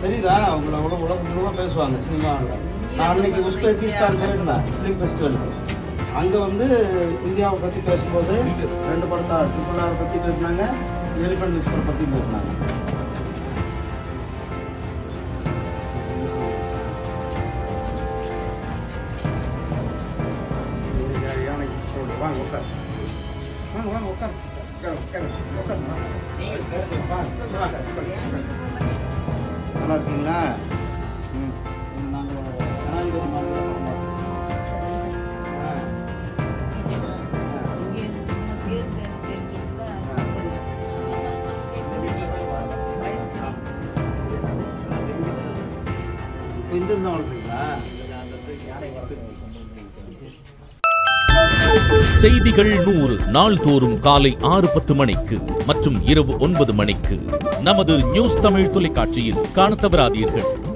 தெரியுதா உங்களை அவ்வளோ உலகத்துலலாம் பேசுவாங்க சினிமாவில் நான் அன்னைக்கு உஸ்பெகிஸ்தான் போயிருந்தேன் ஃபிலிம் ஃபெஸ்டிவலுக்கு அங்கே வந்து இந்தியாவை பற்றி பேசும்போது ரெண்டு படத்தா ட்ரிபிள் ஆர் பற்றி பேசினாங்க எலிஃபென்ட் விஸ்பர் பற்றி பேசினாங்க யானைக்கு சொல்லு வாங்க உட்கார் வாங்க வாங்க உட்கார் உட்கார் உட்கார் உட்கார் வாங்க வாங்க நல்லா இருக்கீங்களா ம் நாங்கள் ஜனாதிபதி மாதிரி இப்போ இந்த இருந்தால் வளர்க்குறீங்களா செய்திகள் நூறு நாள்தோறும் காலை ஆறு பத்து மணிக்கு மற்றும் இரவு ஒன்பது மணிக்கு நமது நியூஸ் தமிழ் தொலைக்காட்சியில் காணத் தவறாதீர்கள்